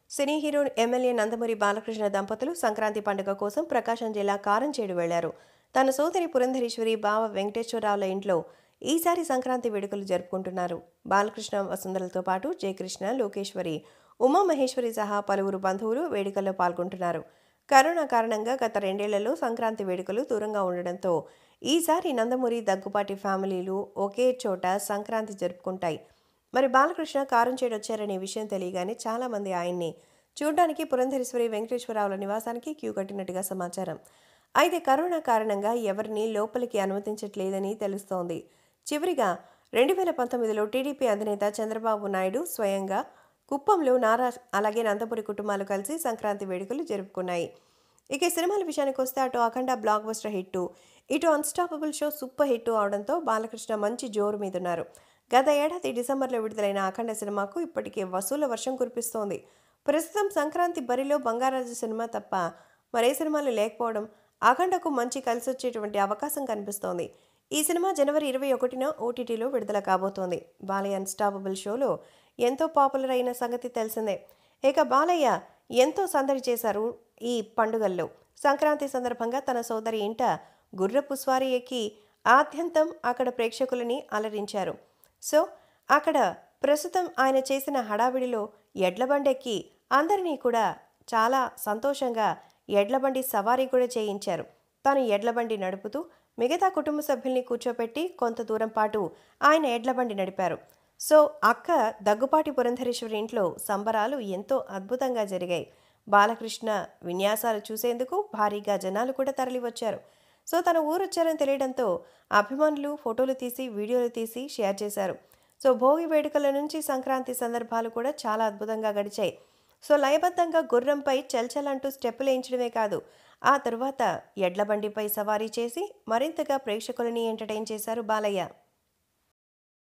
సినీ hero MLA Nandamuri Balakrishna దంపతులు సంక్రాంతి పండుగ కోసం ప్రకాశం జిల్లా కారంచేడు వెళ్లారు తన సోదరి పురంధరేశ్వరి బావ వెంకటేశ్వరరావుల ఇంట్లో ఈసారి సంక్రాంతి వేడుకలు జరుపుకుంటున్నారు బాలకృష్ణ వసుంధరలతో పాటు జయకృష్ణ లోకేశ్వరి ఉమామహేశ్వరి సహా పలువురు బంధువులు వేడుకల్లో పాల్గొంటున్నారు కరోనా కారణంగా గత రెండేళ్లలో సంక్రాంతి వేడుకలు దూరంగా ఉండడంతో ఈసారి నందమూరి దగ్గుపాటి ఫ్యామిలీలు ఒకే చోట సంక్రాంతి జరుపుకుంటాయి మరి బాలకృష్ణ కారం వచ్చారనే విషయం తెలియగానే చాలామంది ఆయన్ని చూడడానికి పురంధరేశ్వరి వెంకటేశ్వరరావుల నివాసానికి క్యూ కట్టినట్టుగా సమాచారం అయితే కరోనా కారణంగా ఎవరిని లోపలికి అనుమతించట్లేదని తెలుస్తోంది చివరిగా రెండు వేల పంతొమ్మిదిలో టీడీపీ అధినేత చంద్రబాబు నాయుడు స్వయంగా కుప్పంలో నారా అలాగే నందపురి కుటుంబాలు కలిసి సంక్రాంతి వేడుకలు జరుపుకున్నాయి ఇక ఈ సినిమాల విషయానికి వస్తే అటు అఖండ బ్లాక్ బస్టర్ హిట్ ఇటు అన్స్టాపబుల్ షో సూపర్ హిట్ అవడంతో బాలకృష్ణ మంచి జోరు మీదున్నారు గత ఏడాది డిసెంబర్లో విడుదలైన అఖండ సినిమాకు ఇప్పటికే వసూల వర్షం కురిపిస్తోంది ప్రస్తుతం సంక్రాంతి బరిలో బంగారాజు సినిమా తప్ప మరే సినిమాలు లేకపోవడం అఖండకు మంచి కలిసి వచ్చేటువంటి అవకాశం కనిపిస్తోంది ఈ సినిమా జనవరి ఇరవై ఒకటిన ఓటీటీలో విడుదల కాబోతోంది బాలయ్య అన్స్టాపబుల్ షోలో ఎంతో పాపులర్ అయిన సంగతి తెలిసిందే ఇక బాలయ్య ఎంతో సందడి చేశారు ఈ పండుగల్లో సంక్రాంతి సందర్భంగా తన సోదరి ఇంట గుర్రపు స్వారీ ఎక్కి ఆద్యంతం అక్కడ ప్రేక్షకులని అలరించారు సో అక్కడ ప్రస్తుతం ఆయన చేసిన హడావిడిలో ఎడ్లబండెక్కి అందరినీ కూడా చాలా సంతోషంగా ఎడ్లబండి సవారీ కూడా చేయించారు తాను ఎడ్లబండి నడుపుతూ మిగతా కుటుంబ సభ్యుల్ని కూర్చోపెట్టి కొంత దూరం పాటు ఆయన ఎడ్లబండి నడిపారు సో అక్క దగ్గుపాటి పురంధరేశ్వరి ఇంట్లో సంబరాలు ఎంతో అద్భుతంగా జరిగాయి బాలకృష్ణ విన్యాసాలు చూసేందుకు భారీగా జనాలు కూడా తరలివచ్చారు సో తన ఊరొచ్చారని తెలియడంతో అభిమానులు ఫోటోలు తీసి వీడియోలు తీసి షేర్ చేశారు సో భోగి వేడుకల నుంచి సంక్రాంతి సందర్భాలు కూడా చాలా అద్భుతంగా గడిచాయి సో లయబద్ధంగా గుర్రంపై చల్చలంటూ స్టెప్పులు వేయించడమే కాదు ఆ తరువాత ఎడ్ల బండిపై సవారీ చేసి మరింతగా ప్రేక్షకులని ఎంటర్టైన్ చేశారు బాలయ్య